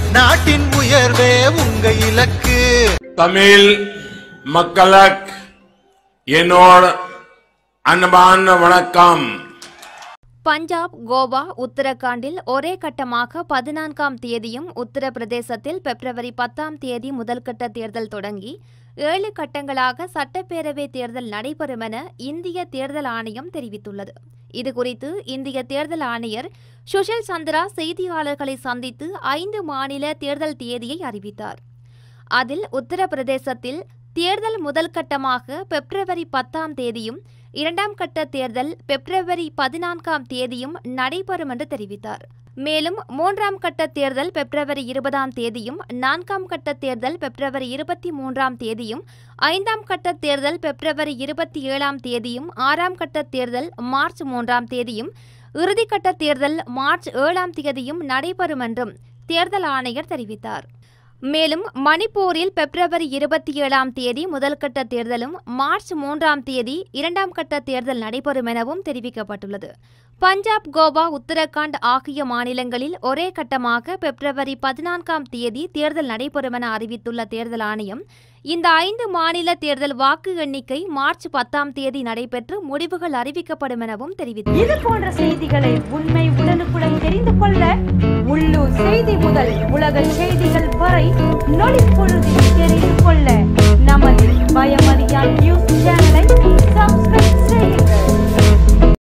நாட்டின் உயர்வே உங்க இலக்கு தமிழ் மக்களுக்கு என்னோட அன்பான வணக்கம் பஞ்சாப் கோவா உத்தரகாண்டில் ஒரே கட்டமாக பதினான்காம் தேதியும் உத்தரப்பிரதேசத்தில் பிப்ரவரி பத்தாம் தேதி முதல்கட்ட தேர்தல் தொடங்கி ஏழு கட்டங்களாக சட்டப்பேரவை தேர்தல் நடைபெறும் என இந்திய தேர்தல் ஆணையம் தெரிவித்துள்ளது இதுகுறித்து இந்திய தேர்தல் ஆணையர் சுஷில் சந்திரா செய்தியாளர்களை சந்தித்து ஐந்து மாநில தேர்தல் தேதியை அறிவித்தார் அதில் உத்தரப்பிரதேசத்தில் தேர்தல் முதல் கட்டமாக பிப்ரவரி பத்தாம் தேதியும் இரண்டாம் கட்ட தேர்தல் பிப்ரவரி பதினான்காம் தேதியும் நடைபெறும் என்று தெரிவித்தார் மேலும் மூன்றாம் கட்ட தேர்தல் பிப்ரவரி இருபதாம் தேதியும் நான்காம் கட்ட தேர்தல் பிப்ரவரி இருபத்தி மூன்றாம் தேதியும் ஐந்தாம் கட்ட தேர்தல் பிப்ரவரி இருபத்தி ஏழாம் தேதியும் ஆறாம் கட்ட தேர்தல் மார்ச் மூன்றாம் தேதியும் இறுதிக்கட்ட தேர்தல் மார்ச் ஏழாம் தேதியும் நடைபெறும் என்றும் தேர்தல் ஆணையர் தெரிவித்தார் மேலும் மணிப்பூரில் பிப்ரவரி இருபத்தி ஏழாம் தேதி முதல்கட்ட தேர்தலும் மார்ச் மூன்றாம் தேதி இரண்டாம் கட்ட தேர்தல் நடைபெறும் எனவும் தெரிவிக்கப்பட்டுள்ளது பஞ்சாப் கோவா உத்தரகாண்ட் ஆகிய மாநிலங்களில் ஒரே கட்டமாக பிப்ரவரி பதினான்காம் தேதி தேர்தல் நடைபெறும் என அறிவித்துள்ள தேர்தல் ஆணையம் இந்த ஐந்து மாநில தேர்தல் வாக்கு எண்ணிக்கை மார்ச் பத்தாம் தேதி நடைபெற்று முடிவுகள் அறிவிக்கப்படும் எனவும் தெரிவித்துள்ளது இது போன்ற செய்திகளை உண்மை உடனுக்குடன் தெரிந்து கொள்ள உள்ளூர் செய்தி முதல் உலக செய்திகள் வரை நொடிப்பொழுதில் தெரிந்து கொள்ள நமது பயமறியான் நியூஸ் சேனலை சப்ஸ்கிரைப் செய்யுங்கள்